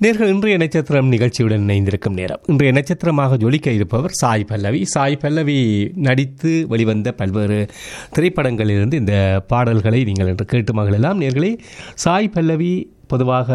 நேர்கள் இன்றைய நட்சத்திரம் நிகழ்ச்சியுடன் இணைந்திருக்கும் நேரம் இன்றைய நட்சத்திரமாக ஜொலிக்க இருப்பவர் சாய் பல்லவி சாய் பல்லவி நடித்து வெளிவந்த பல்வேறு திரைப்படங்களிலிருந்து இந்த பாடல்களை நீங்கள் இன்று கேட்டு மகளெல்லாம் நேர்களே சாய் பல்லவி பொதுவாக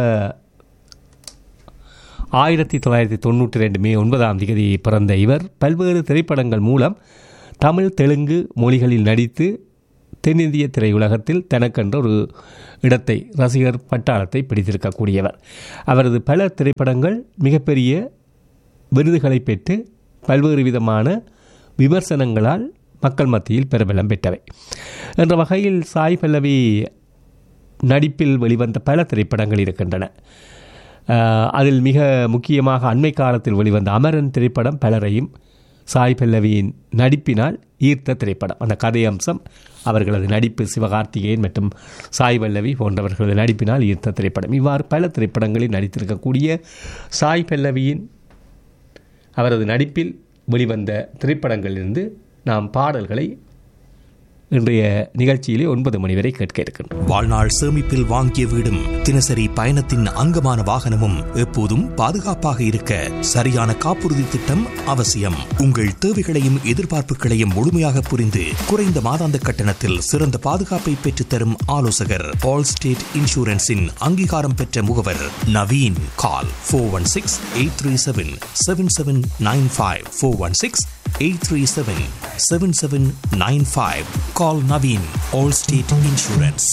ஆயிரத்தி தொள்ளாயிரத்தி தொண்ணூற்றி ரெண்டு மே ஒன்பதாம் தேதி பிறந்த இவர் பல்வேறு திரைப்படங்கள் மூலம் தமிழ் தெலுங்கு மொழிகளில் நடித்து தென்னிந்திய திரையுலகத்தில் தனக்கென்ற ஒரு இடத்தை ரசிகர் பட்டாளத்தை பிடித்திருக்கக்கூடியவர் அவரது பல திரைப்படங்கள் மிகப்பெரிய விருதுகளை பெற்று பல்வேறு விதமான விமர்சனங்களால் மக்கள் மத்தியில் பிரபலம் பெற்றவை என்ற வகையில் சாய் பல்லவி நடிப்பில் வெளிவந்த பல திரைப்படங்கள் இருக்கின்றன அஹ், அதில் மிக முக்கியமாக அண்மை காலத்தில் வெளிவந்த அமரன் திரைப்படம் பலரையும் சாய் பல்லவியின் நடிப்பினால் ஈர்த்த திரைப்படம் அந்த கதை அம்சம் அவர்களது நடிப்பு சிவகார்த்திகேயன் மற்றும் சாய் பல்லவி போன்றவர்களது நடிப்பினால் ஈர்த்த திரைப்படம் இவ்வாறு பல திரைப்படங்களில் நடித்திருக்கக்கூடிய சாய் பல்லவியின் அவரது நடிப்பில் வெளிவந்த திரைப்படங்களிலிருந்து நாம் பாடல்களை இன்றைய நிகழ்ச்சியிலே ஒன்பது மணி வரை கேட்க இருக்கின்றோம் வாழ்நாள் சேமிப்பில் வாங்கிய வீடும் தினசரி பயணத்தின் அங்கமான வாகனமும் எப்போதும் பாதுகாப்பாக இருக்க சரியான காப்புறுதி திட்டம் அவசியம் உங்கள் தேவைகளையும் எதிர்பார்ப்புகளையும் முழுமையாக புரிந்து குறைந்த மாதாந்த கட்டணத்தில் சிறந்த பாதுகாப்பை பெற்றுத்தரும் ஆலோசகர் ஆல் ஸ்டேட் இன்சூரன்ஸின் அங்கீகாரம் பெற்ற முகவர் Naveen call four one six eight three seven seven seven nine five four one six eight three seven seven seven nine five call Naveen Allstate insurance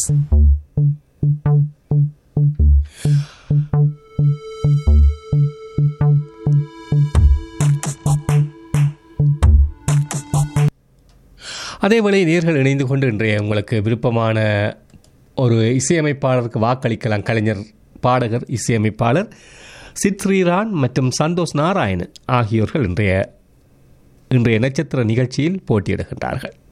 அதேவேளை நேர்கள் இணைந்து கொண்டு இன்றைய உங்களுக்கு விருப்பமான ஒரு இசையமைப்பாளருக்கு வாக்களிக்கலாம் கலைஞர் பாடகர் இசையமைப்பாளர் சித் ஸ்ரீரான் மற்றும் சந்தோஷ் நாராயணன் ஆகியோர்கள் இன்றைய இன்றைய நட்சத்திர நிகழ்ச்சியில் போட்டியிடுகின்றார்கள்